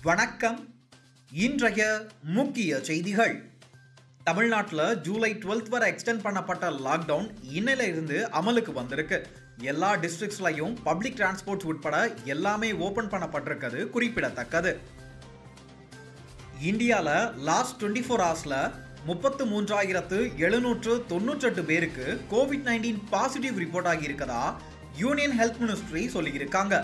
வணக்கம் இன்றைய முக்கிய செய்திகள் தமிழ்நாட்டில் ஜூலை 12th வரை எக்ஸ்டெண்ட் பண்ணப்பட்ட லாக்டவுன் இன்னையில இருந்து அமலுக்கு வந்திருக்கு எல்லா டிஸ்ட்ரிக்ட்ஸ்லையும் பப்ளிக் டிரான்ஸ்போர்ட் உட்பட எல்லாமே ஓபன் பண்ணப்பட்டிருக்கிறது குறிப்பிடத்தக்கது இந்தியாவில் லாஸ்ட் டுவெண்ட்டி ஃபோர் ஹவர்ஸில் முப்பத்து மூன்றாயிரத்து எழுநூற்று தொண்ணூற்றெட்டு பேருக்கு கோவிட் நைன்டீன் பாசிட்டிவ் ரிப்போர்ட் ஆகியிருக்கதா யூனியன் ஹெல்த் மினிஸ்ட்ரி சொல்லியிருக்காங்க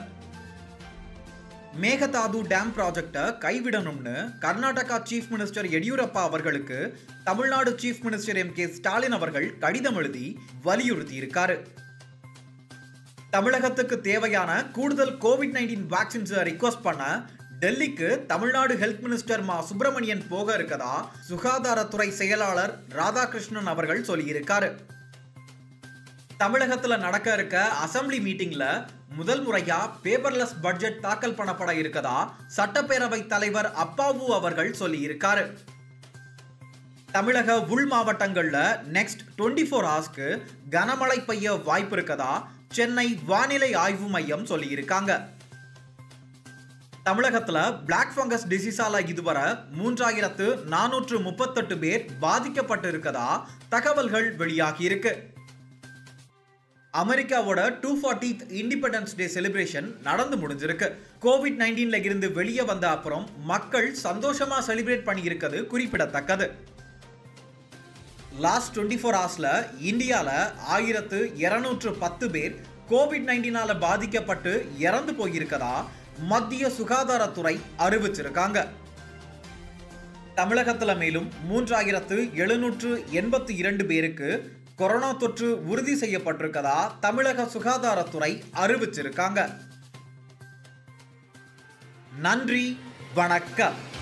மேகதாது டேம் ப்ராஜெக்டை கைவிடணும்னு கர்நாடகா சீஃப் மினிஸ்டர் எடியூரப்பா அவர்களுக்கு Tamil Nadu chief minister M K Stalin அவர்கள் கடிதம் எழுதி வலியுறுத்தி இருக்காரு தமிழகத்துக்கு தேவையான கூடுதல் கோவிட் நைன்டீன் வேக்சின்ஸை ரிக்வஸ்ட் பண்ண டெல்லிக்கு தமிழ்நாடு ஹெல்த் மினிஸ்டர் மா சுப்பிரமணியன் போக இருக்கதா சுகாதாரத்துறை செயலாளர் ராதாகிருஷ்ணன் அவர்கள் சொல்லியிருக்காரு தமிழகத்துல நடக்க இருக்க அசெம்பிளி மீட்டிங்ல முதல் முறையா பேப்பர்லெஸ் பட்ஜெட் தாக்கல் பண்ணப்பட இருக்கதா சட்டப்பேரவை தலைவர் அப்பாவு அவர்கள் சொல்லியிருக்காரு தமிழக உள் மாவட்டங்கள்ல நெக்ஸ்ட் டுவெண்ட்டி ஃபோர் ஹவர்ஸ்க்கு கனமழை பெய்ய வாய்ப்பு இருக்கதா சென்னை வானிலை ஆய்வு மையம் சொல்லியிருக்காங்க தமிழகத்துல பிளாக் ஃபங்கஸ் டிசீஸால இதுவரை மூன்றாயிரத்து நானூற்று முப்பத்தெட்டு பேர் பாதிக்கப்பட்டு இருக்கதா தகவல்கள் வெளியாகி இருக்கு அமெரிக்காவோட two fortieth independence day celebration நடந்து முடிஞ்சிருக்கு கோவிட் நைன்டீன்ல இருந்து வெளியே வந்த அப்புறம் மக்கள் சந்தோஷமா செலிப்ரேட் பண்ணியிருக்கிறது குறிப்பிடத்தக்கது லாஸ்ட் டுவெண்ட்டி ஃபோர் ஹவர்ஸில் இந்தியாவில் ஆயிரத்து இரநூற்று பத்து பேர் கோவிட் நைன்டீனால பாதிக்கப்பட்டு இறந்து போயிருக்கதா மத்திய சுகாதாரத்துறை அறிவிச்சிருக்காங்க தமிழகத்தில் மேலும் மூன்றாயிரத்து எழுநூற்று எண்பத்தி இரண்டு பேருக்கு கொரோனா தொற்று உறுதி செய்யப்பட்டிருக்கதா தமிழக சுகாதாரத்துறை அறிவிச்சிருக்காங்க நன்றி வணக்கம்